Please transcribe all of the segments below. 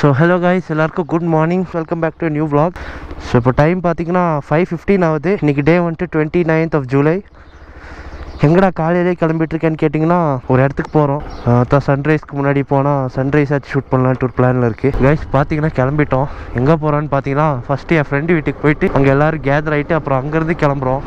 so hello guys எல்லாருக்கும் good morning welcome back to new vlog so இப்போ time பார்த்தீங்கன்னா five fifteen ஆகுது இன்றைக்கி டே வந்துட்டு டுவெண்ட்டி நைன்த் ஆஃப் ஜூலை எங்கடா காலையிலே கிளம்பிட்டு இருக்கேன்னு கேட்டிங்கன்னா ஒரு இடத்துக்கு போகிறோம் அதான் சன்ரைஸ்க்கு முன்னாடி போனால் சன்ரைஸ் ஆச்சு ஷூட் பண்ணலான்ட்டு ஒரு பிளானில் இருக்குது கைஸ் பார்த்தீங்கன்னா கிளம்பிட்டோம் எங்கே போகிறோன்னு பார்த்தீங்கன்னா ஃபஸ்ட்டு என் ஃப்ரெண்டு வீட்டுக்கு போயிட்டு அங்கே எல்லோரும் கேதர் ஆகிட்டு அப்புறம் அங்கேருந்து கிளம்புறோம்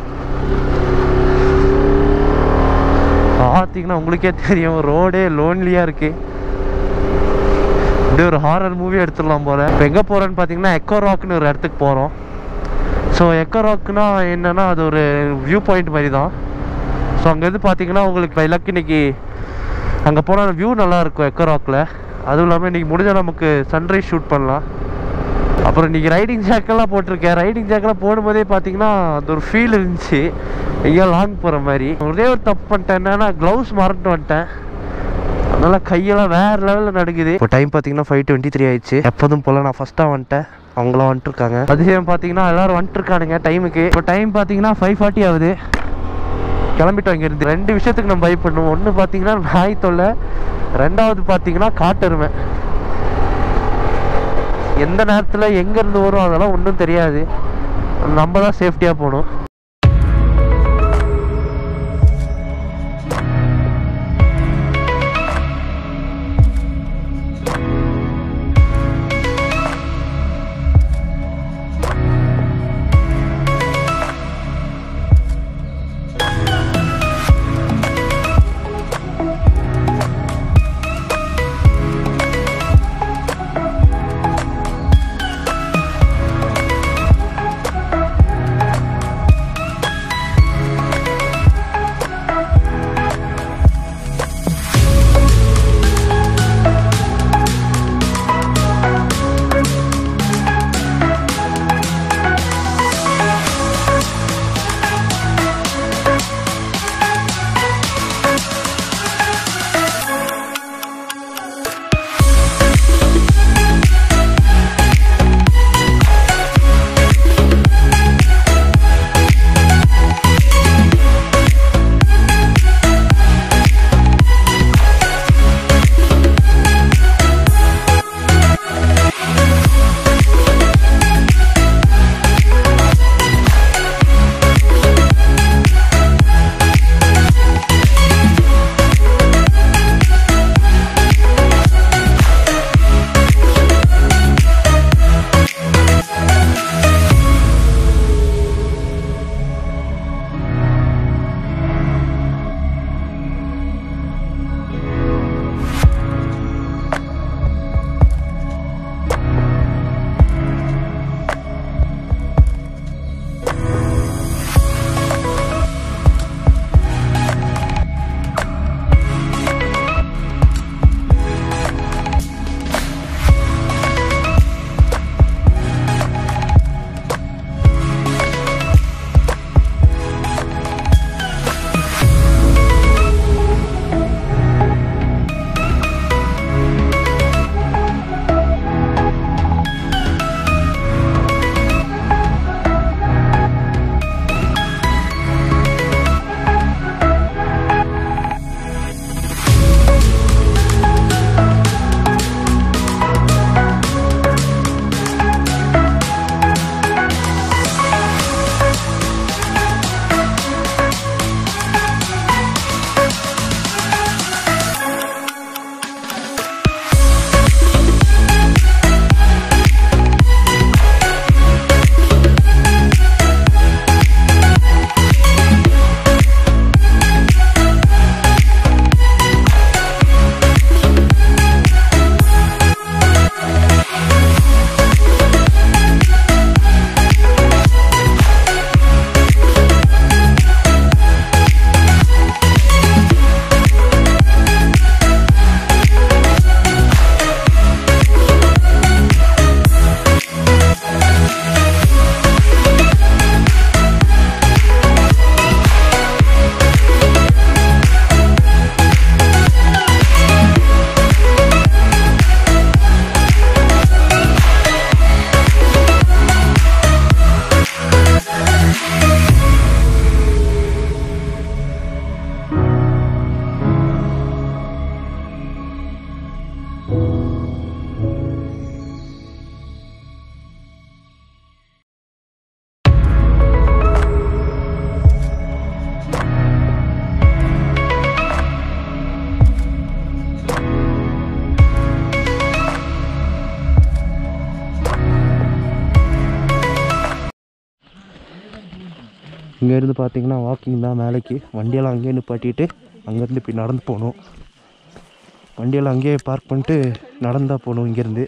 பார்த்தீங்கன்னா உங்களுக்கே தெரியும் ரோடே லோன்லியாக இருக்குது அப்படியே ஒரு ஹாரர் மூவி எடுத்துடலாம் போல இப்போ எங்கே போகிறோன்னு பார்த்தீங்கன்னா எக்கோ ராக்னு ஒரு இடத்துக்கு போகிறோம் ஸோ எக்கோ ராக்னா என்னன்னா அது ஒரு வியூ பாயிண்ட் மாதிரி தான் ஸோ அங்கேருந்து பார்த்தீங்கன்னா உங்களுக்கு இலக்கு இன்னைக்கு அங்கே போனால் வியூ நல்லா இருக்கும் எக்கோ ராக்கில் அதுவும் இல்லாமல் இன்றைக்கி முடிஞ்சால் நமக்கு சன்ரைஸ் ஷூட் பண்ணலாம் அப்புறம் இன்றைக்கி ரைடிங் ஜாக்கெல்லாம் போட்டிருக்கேன் ரைடிங் ஜாக்கெல்லாம் போடும்போதே பார்த்தீங்கன்னா அது ஒரு ஃபீல் இருந்துச்சு எங்கேயோ லாங் போகிற மாதிரி ஒரே ஒரு தப்பு பண்ணிட்டேன் என்னன்னா க்ளவுஸ் மறந்துட்டு வந்துட்டேன் அதனால கையெல்லாம் வேற லெவலில் நடுக்குது இப்போ டைம் பார்த்தீங்கன்னா ஃபைவ் டுவெண்ட்டி த்ரீ ஆயிடுச்சு எப்போதும் போல நான் ஃபஸ்ட்டாக வந்துட்டேன் அவங்களாம் வந்துட்டு இருக்காங்க அதிகம் பார்த்தீங்கன்னா எல்லாரும் வந்துட்டு இருக்கானுங்க டைமுக்கு இப்போ டைம் பார்த்தீங்கன்னா ஃபைவ் ஃபார்ட்டி ஆகுது கிளம்பிட்டோம் இங்கேருந்து ரெண்டு விஷயத்துக்கு நம்ம பை பண்ணுவோம் ஒன்று பார்த்தீங்கன்னா நாய் தொல்லை ரெண்டாவது பார்த்தீங்கன்னா காட்டெருமை எந்த நேரத்தில் எங்கேருந்து வரும் அதெல்லாம் ஒன்றும் தெரியாது நம்ம தான் சேஃப்டியாக போகணும் இங்கேருந்து பார்த்தீங்கன்னா வாக்கிங் தான் மேலேக்கு வண்டியெல்லாம் அங்கேயே நிப்பாட்டிட்டு அங்கேருந்து இப்படி நடந்து போகணும் வண்டியெல்லாம் அங்கேயே பார்க் பண்ணிட்டு நடந்தால் போகணும் இங்கேருந்து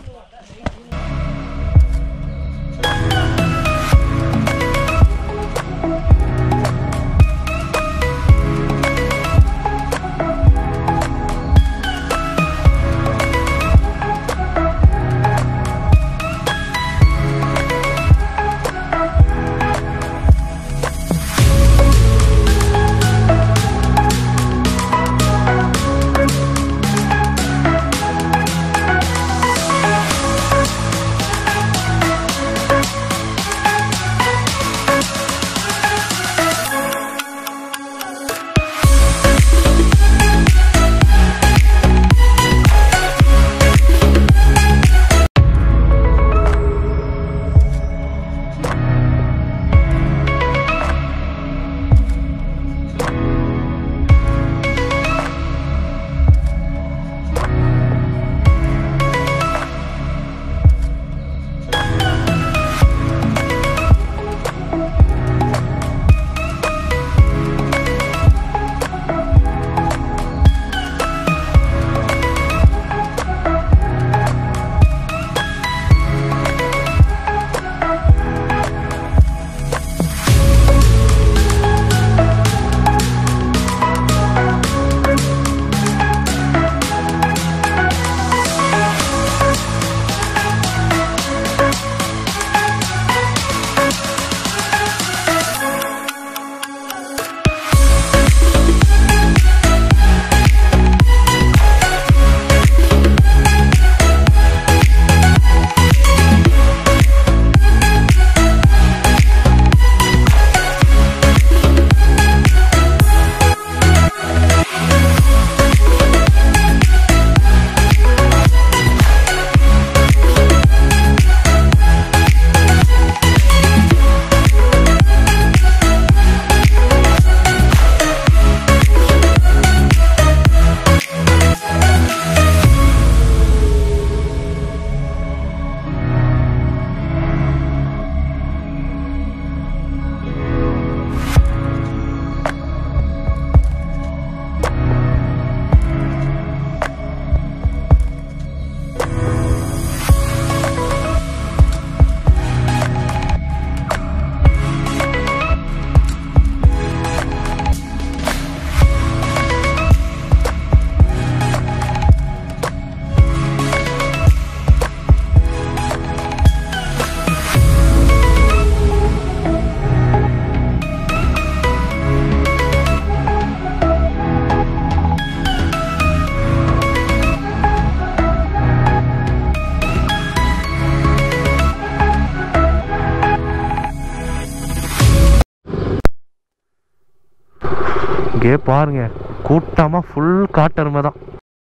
இங்கே பாருங்க கூட்டமாக ஃபுல் காட்டெருமை தான்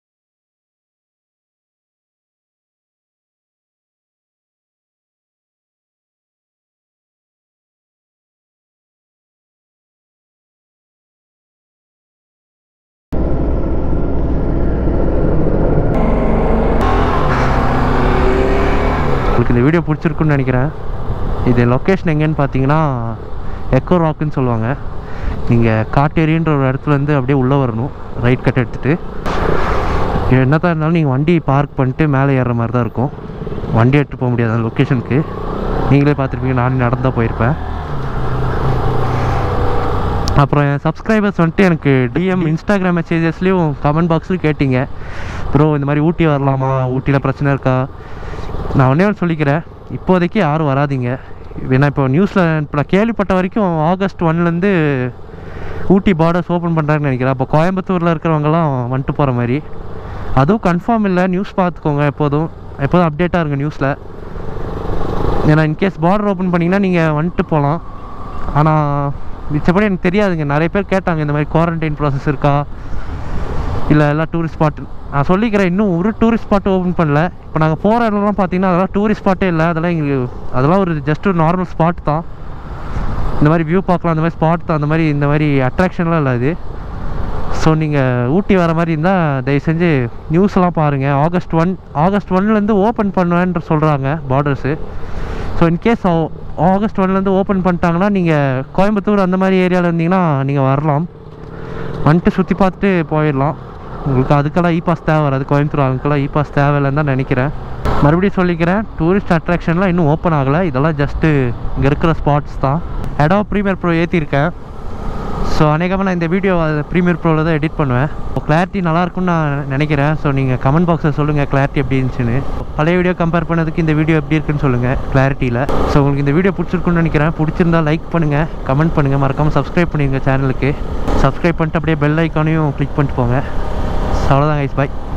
உங்களுக்கு இந்த வீடியோ பிடிச்சிருக்குன்னு நினைக்கிறேன் இது லொக்கேஷன் எங்கேன்னு பார்த்தீங்கன்னா எக்கோ ராக்குன்னு சொல்லுவாங்க நீங்கள் காட்டேரின்ற ஒரு இடத்துலேருந்து அப்படியே உள்ளே வரணும் ரைட் கட் எடுத்துகிட்டு என்ன தான் இருந்தாலும் நீங்கள் வண்டி பார்க் பண்ணிட்டு மேலே ஏறுற மாதிரி தான் இருக்கும் வண்டி எடுத்து போக முடியாது அந்த லொக்கேஷனுக்கு நீங்களே பார்த்துருப்பீங்க நானே நடந்தால் போயிருப்பேன் அப்புறம் என் சப்ஸ்கிரைபர்ஸ் வந்துட்டு எனக்கு டிஎம் இன்ஸ்டாகிராம் மெசேஜஸ்லேயும் கமெண்ட் பாக்ஸ்லையும் கேட்டீங்க ப்ரோ இந்த மாதிரி ஊட்டி வரலாமா ஊட்டியில் பிரச்சனை இருக்கா நான் ஒன்றே ஒன்று சொல்லிக்கிறேன் இப்போதைக்கு யாரும் வராதீங்க ஏன்னா இப்போ நியூஸில் இப்போ நான் கேள்விப்பட்ட வரைக்கும் ஆகஸ்ட் ஒன்லேருந்து ஊட்டி பார்டர்ஸ் ஓப்பன் பண்ணுறாங்கன்னு நினைக்கிறேன் அப்போ கோயம்புத்தூரில் இருக்கிறவங்கலாம் வந்துட்டு போகிற மாதிரி அதுவும் கன்ஃபார்ம் இல்லை நியூஸ் பார்த்துக்கோங்க எப்போதும் எப்போதும் அப்டேட்டாக இருங்க நியூஸில் ஏன்னா இன்கேஸ் பார்டர் ஓப்பன் பண்ணிங்கன்னா நீங்கள் வந்துட்டு போகலாம் ஆனால் மிச்சப்படி எனக்கு தெரியாதுங்க நிறைய பேர் கேட்டாங்க இந்த மாதிரி குவாரண்டைன் ப்ராசஸ் இருக்கா இல்லை எல்லாம் டூரிஸ்ட் ஸ்பாட் நான் சொல்லிக்கிறேன் இன்னும் ஒரு டூரிஸ்ட் ஸ்பாட் ஓப்பன் பண்ணல இப்போ நாங்கள் போகிற இடம்லாம் பார்த்தீங்கன்னா அதெல்லாம் டூரிஸ்ட் ஸ்பாட்டே இல்லை அதெல்லாம் எங்களுக்கு அதெல்லாம் ஒரு ஜஸ்ட் ஒரு நார்மல் ஸ்பாட் தான் இந்த மாதிரி வியூ பார்க்கலாம் அந்த மாதிரி ஸ்பாட் தான் அந்த மாதிரி இந்த மாதிரி அட்ராக்ஷன்லாம் இல்லை இது ஸோ நீங்கள் ஊட்டி வர மாதிரி இருந்தால் தயவு செஞ்சு நியூஸ்லாம் பாருங்கள் ஆகஸ்ட் ஒன் ஆகஸ்ட் ஒன்லேருந்து ஓப்பன் பண்ணுவேன்ற சொல்கிறாங்க பார்டர்ஸு ஸோ இன்கேஸ் ஆகஸ்ட் ஒன்லேருந்து ஓப்பன் பண்ணிட்டாங்கன்னா நீங்கள் கோயம்புத்தூர் அந்த மாதிரி ஏரியாவில் இருந்தீங்கன்னா நீங்கள் வரலாம் வந்துட்டு சுற்றி பார்த்துட்டு போயிடலாம் உங்களுக்கு அதுக்கெல்லாம் இ பாஸ் தேவை வராது கோயம்புத்தூர் அதுக்கெல்லாம் இ பாஸ் தேவையில்லைன்னு தான் நினைக்கிறேன் மறுபடியும் சொல்லிக்கிறேன் டூரிஸ்ட் அட்ராக்ஷன்லாம் இன்னும் ஓப்பன் ஆகலை இதெல்லாம் ஜஸ்ட்டு இங்கே இருக்கிற ஸ்பாட்ஸ் தான் இடம் ப்ரீமியர் ப்ரோ ஏற்றிருக்கேன் ஸோ அநேகமாக நான் இந்த வீடியோ ப்ரீமியர் ப்ரோவில் தான் எடிட் பண்ணுவேன் கிளாரிட்டி நல்லா இருக்கும்னு நான் நினைக்கிறேன் ஸோ நீங்கள் கமெண்ட் பாக்ஸில் சொல்லுங்கள் கிளாரிட்டி எப்படி இருந்துச்சுன்னு பழைய வீடியோ கம்பேர் பண்ணதுக்கு இந்த வீடியோ எப்படி இருக்குன்னு சொல்லுங்கள் கிளாரிட்டியில் ஸோ உங்களுக்கு இந்த வீடியோ பிடிச்சிருக்குன்னு நினைக்கிறேன் பிடிச்சிருந்தா லைக் பண்ணுங்கள் கமெண்ட் பண்ணுங்கள் மறக்காமல் சப்ஸ்கிரைப் பண்ணுங்க சேனலுக்கு சப்ஸ்கிரைப் பண்ணிட்டு அப்படியே பெல் ஐக்கானையும் கிளிக் பண்ணிட்டு போங்க ஸோ அவ்வளோதான் கைஸ் பாய்